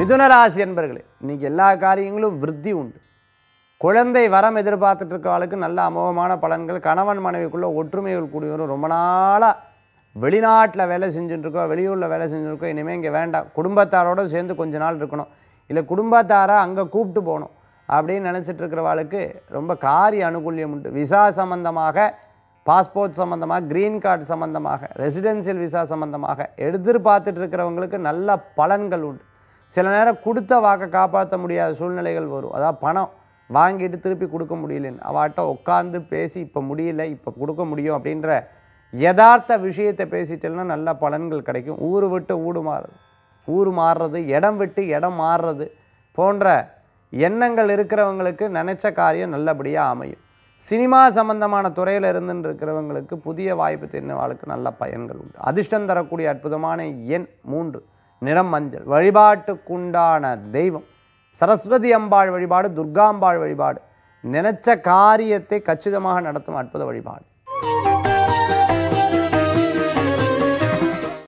மிதுன ராசி என்பர்களே இன்னைக்கு எல்லா காரியங்களும் விருத்தி உண்டு குழந்தை வரம் எதிர்பார்த்துட்டு இருக்கவளுக்கு நல்ல அமோகமான பலன்கள் கணவன் மனைவிக்குள்ள ஒற்றுமைகள் கூடி வரும் ரொம்ப நாளாக வெளிநாட்டில் வேலை செஞ்சுட்டு இருக்கோம் வெளியூரில் வேலை செஞ்சுட்டு இருக்கோம் இனிமேல் இங்கே வேண்டாம் குடும்பத்தாரோட சேர்ந்து கொஞ்ச நாள் இருக்கணும் இல்லை குடும்பத்தாரை அங்கே கூப்பிட்டு போகணும் அப்படின்னு நினச்சிட்டு இருக்கிறவாளுக்கு ரொம்ப காரிய அனுகூல்யம் உண்டு விசா சம்பந்தமாக பாஸ்போர்ட் சம்பந்தமாக க்ரீன் கார்டு சம்பந்தமாக ரெசிடென்சியல் விசா சம்பந்தமாக எதிர்பார்த்துட்டு இருக்கிறவங்களுக்கு நல்ல பலன்கள் உண்டு சில நேரம் கொடுத்த வாக்கை காப்பாற்ற முடியாத சூழ்நிலைகள் வரும் அதாவது பணம் வாங்கிட்டு திருப்பி கொடுக்க முடியலன்னு அவாட்ட உட்காந்து பேசி இப்போ முடியல இப்போ கொடுக்க முடியும் அப்படின்ற யதார்த்த விஷயத்தை பேசிட்டேன்னா நல்ல பலன்கள் கிடைக்கும் ஊர் விட்டு ஊடு மாறுறது ஊர் மாறுறது இடம் விட்டு இடம் மாறுறது போன்ற எண்ணங்கள் இருக்கிறவங்களுக்கு நினைச்ச காரியம் நல்லபடியாக அமையும் சினிமா சம்பந்தமான துறையில் இருந்துன்னு இருக்கிறவங்களுக்கு புதிய வாய்ப்பு தெரிஞ்சவாளுக்கு நல்ல பயன்கள் உண்டு அதிர்ஷ்டம் தரக்கூடிய அற்புதமான எண் மூன்று நிறம் மஞ்சள் வழிபாட்டுக்குண்டான தெய்வம் சரஸ்வதி அம்பாள் வழிபாடு துர்காம்பாள் வழிபாடு நினைச்ச காரியத்தை கச்சிதமாக நடத்தும் அற்புத வழிபாடு